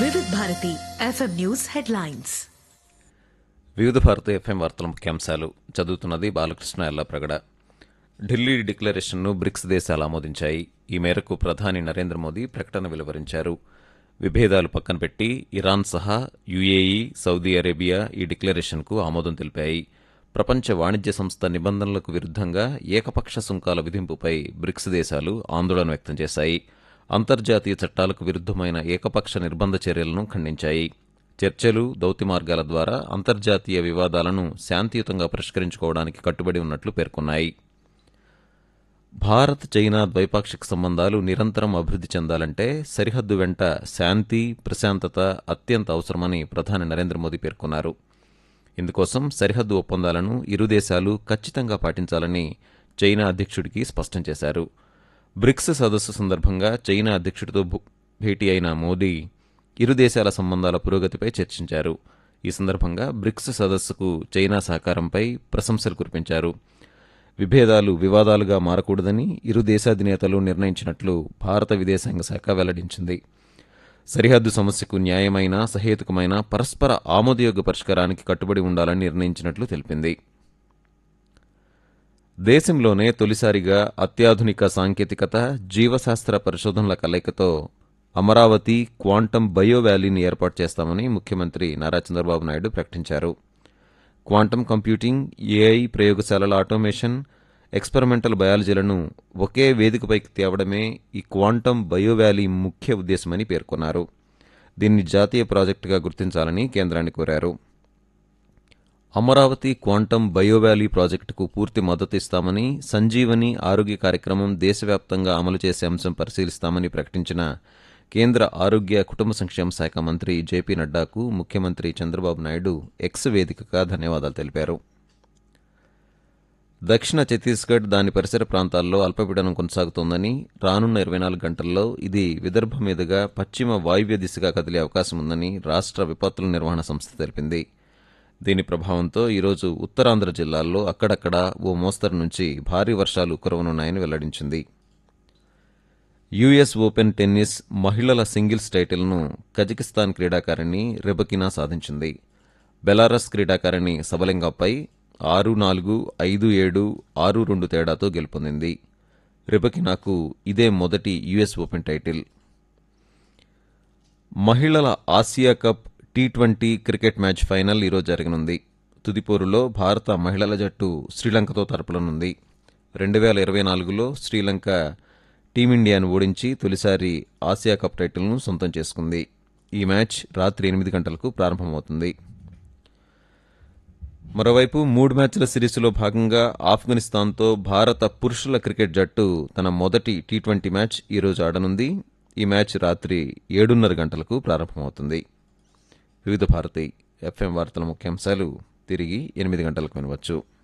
వివిధ Bharati FM news headlines వివిధ భారత ఎఫ్ఎం వార్తల ముఖ్యాంశాలు చదువుతున్నది బాలకృష్ణ ఎల్లప్రగడ ఢిల్లీ డిక్లరేషన్ను బ్రిక్స్ దేశాలు ఆమోదించాయి ఈ మేరకు ప్రధాని నరేంద్ర మోదీ ప్రకటన వెలువరించారు విభేదాలు పక్కన పెట్టి ఇరాన్ సహా యుఏఈ సౌదీ అరేబియా ఈ డిక్లరేషన్కు ఆమోదం తెలిపాయి ప్రపంచ వాణిజ్య సంస్థ నిబంధనలకు విరుద్ధంగా ఏకపక్ష సుంకాల విధింపుపై బ్రిక్స్ దేశాలు ఆందోళన వ్యక్తం చేశాయి అంతర్జాతీయ చట్టాలకు విరుద్ధమైన ఏకపక్ష నిర్బంధ చర్యలను ఖండించాయి చర్చలు దౌత్య మార్గాల ద్వారా అంతర్జాతీయ వివాదాలను శాంతియుతంగా పరిష్కరించుకోవడానికి కట్టుబడి ఉన్నట్లు పేర్కొన్నాయి భారత్ చైనా ద్వైపాక్షిక సంబంధాలు నిరంతరం అభివృద్ధి చెందాలంటే సరిహద్దు వెంట శాంతి ప్రశాంతత అత్యంత అవసరమని ప్రధాని నరేంద్ర మోదీ పేర్కొన్నారు ఇందుకోసం సరిహద్దు ఒప్పందాలను ఇరు దేశాలు ఖచ్చితంగా పాటించాలని చైనా అధ్యక్షుడికి స్పష్టం చేశారు బ్రిక్స్ సదస్సు సందర్భంగా చైనా అధ్యక్షుడితో భు- భేటీ అయిన మోదీ ఇరు దేశాల సంబంధాల పురోగతిపై చర్చించారు ఈ సందర్భంగా బ్రిక్స్ సదస్సుకు చైనా సహకారంపై ప్రశంసలు కురిపించారు విభేదాలు వివాదాలుగా మారకూడదని ఇరు దేశాధినేతలు నిర్ణయించినట్లు భారత విదేశాంగ శాఖ వెల్లడించింది సరిహద్దు సమస్యకు న్యాయమైన సహేతుకమైన పరస్పర ఆమోదయోగ్య పరిష్కారానికి కట్టుబడి ఉండాలని నిర్ణయించినట్లు తెలిపింది దేశంలోనే తొలిసారిగా అత్యాధునిక సాంకేతికత జీవశాస్త్ర పరిశోధనల కలయికతో అమరావతి క్వాంటం బయో వ్యాలీని ఏర్పాటు చేస్తామని ముఖ్యమంత్రి నారా చంద్రబాబు నాయుడు ప్రకటించారు క్వాంటం కంప్యూటింగ్ ఏఐ ప్రయోగశాలల ఆటోమేషన్ ఎక్స్పెరిమెంటల్ బయాలజీలను ఒకే వేదికపైకి తేవడమే ఈ క్వాంటం బయో వ్యాలీ ముఖ్య ఉద్దేశమని పేర్కొన్నారు దీన్ని జాతీయ ప్రాజెక్టుగా గుర్తించాలని కేంద్రాన్ని కోరారు అమరావతి క్వాంటం బయో వ్యాలీ ప్రాజెక్టుకు పూర్తి మద్దతు ఇస్తామని సంజీవని ఆరోగ్య కార్యక్రమం దేశవ్యాప్తంగా అమలు చేసే అంశం పరిశీలిస్తామని ప్రకటించిన కేంద్ర ఆరోగ్య కుటుంబ సంక్షేమ శాఖ మంత్రి జేపీ నడ్డాకు ముఖ్యమంత్రి చంద్రబాబు నాయుడు ఎక్స్ వేదికగా ధన్యవాదాలు తెలిపారు దక్షిణ ఛత్తీస్గఢ్ దాని పరిసర ప్రాంతాల్లో అల్పపీడనం కొనసాగుతోందని రానున్న ఇరవై నాలుగు గంటల్లో ఇది విదర్భ మీదుగా పశ్చిమ వాయువ్య దిశగా కదిలే అవకాశం ఉందని రాష్ట్ర విపత్తుల నిర్వహణ సంస్థ తెలిపింది దీని ప్రభావంతో ఈరోజు ఉత్తరాంధ్ర జిల్లాల్లో అక్కడక్కడ ఓ మోస్తరు నుంచి భారీ వర్షాలు కురవనున్నాయని వెల్లడించింది యుఎస్ ఓపెన్ టెన్నిస్ మహిళల సింగిల్స్ టైటిల్ను కజకిస్తాన్ క్రీడాకారిణి రెబకినా సాధించింది బెలారస్ క్రీడాకారిణి సబలింగాపై ఆరు నాలుగు ఐదు ఏడు ఆరు రెండు తేడాతో గెలుపొందింది రెబకినాకు ఇదే మొదటి యుఎస్ ఓపెన్ టైటిల్ మహిళల Asia cup T twenty cricket match final ఈరోజు జరగనుంది తుదిపోరులో భారత మహిళల జట్టు శ్రీలంకతో తరపులనుంది రెండు వేల ఇరవై నాలుగులో శ్రీలంక టీమిండియాను ఓడించి తొలిసారి ఆసియా కప్ టైటిల్ను సొంతం చేసుకుంది ఈ మ్యాచ్ రాత్రి ఎనిమిది గంటలకు ప్రారంభమవుతుంది మరోవైపు మూడు మ్యాచ్ల సిరీస్లో భాగంగా ఆఫ్ఘనిస్తాన్తో భారత పురుషుల క్రికెట్ జట్టు తన మొదటి టీ ట్వంటీ మ్యాచ్ ఈరోజు ఆడనుంది ఈ మ్యాచ్ రాత్రి ఏడున్నర గంటలకు ప్రారంభమవుతుంది వివిధ భారతి ఎఫ్ఎం వార్తల ముఖ్యాంశాలు తిరిగి ఎనిమిది గంటలకు వినవచ్చు